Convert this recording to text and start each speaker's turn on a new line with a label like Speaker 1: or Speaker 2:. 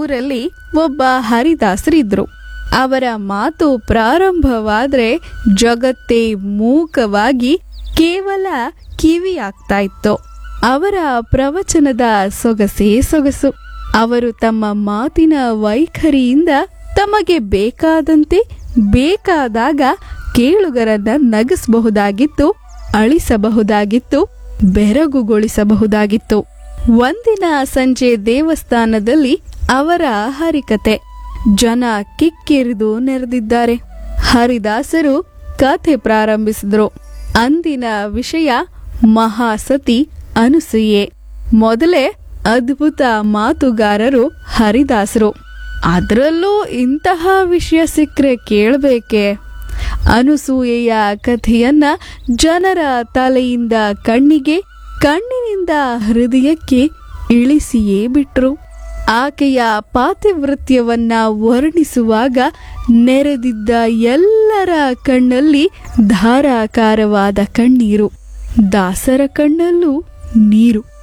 Speaker 1: ಊರಲ್ಲಿ ಒಬ್ಬ ಹರಿದಾಸರಿದ್ರು ಅವರ ಮಾತು ಪ್ರಾರಂಭವಾದ್ರೆ ಜಗತ್ತೇ ಮೂಕವಾಗಿ ಕೇವಲ ಕಿವಿಯಾಗ್ತಾ ಇತ್ತು ಅವರ ಪ್ರವಚನದ ಸೊಗಸೇ ಸೊಗಸು ಅವರು ತಮ್ಮ ಮಾತಿನ ವೈಖರಿಯಿಂದ ತಮಗೆ ಬೇಕಾದಂತೆ ಬೇಕಾದಾಗ ಕೇಳುಗರನ್ನ ನಗಿಸಬಹುದಾಗಿತ್ತು ಅಳಿಸಬಹುದಾಗಿತ್ತು ಬೆರಗುಗೊಳಿಸಬಹುದಾಗಿತ್ತು ಒಂದಿನ ಸಂಜೆ ದೇವಸ್ಥಾನದಲ್ಲಿ ಅವರ ಹರಿಕತೆ ಜನ ಕಿಕ್ಕಿರಿದು ನೆರೆದಿದ್ದಾರೆ ಹರಿದಾಸರು ಕಥೆ ಪ್ರಾರಂಭಿಸಿದ್ರು ಅಂದಿನ ವಿಷಯ ಮಹಾಸತಿ ಅನುಸೂಯೆ ಮೊದಲೇ ಅದ್ಭುತ ಮಾತುಗಾರರು ಹರಿದಾಸರು ಅದರಲ್ಲೂ ಇಂತಹ ವಿಷಯ ಸಿಕ್ಕರೆ ಕೇಳಬೇಕೆ ಅನುಸೂಯೆಯ ಕಥೆಯನ್ನ ಜನರ ತಲೆಯಿಂದ ಕಣ್ಣಿಗೆ ಕಣ್ಣಿನಿಂದ ಹೃದಯಕ್ಕೆ ಇಳಿಸಿಯೇ ಬಿಟ್ರು ಆಕೆಯ ಪಾತಿವೃತ್ಯವನ್ನ ವರ್ಣಿಸುವಾಗ ನೆರೆದಿದ್ದ ಎಲ್ಲರ ಕಣ್ಣಲ್ಲಿ ಧಾರಾಕಾರವಾದ ಕಣ್ಣೀರು ದಾಸರ ಕಣ್ಣಲ್ಲೂ ನೀರು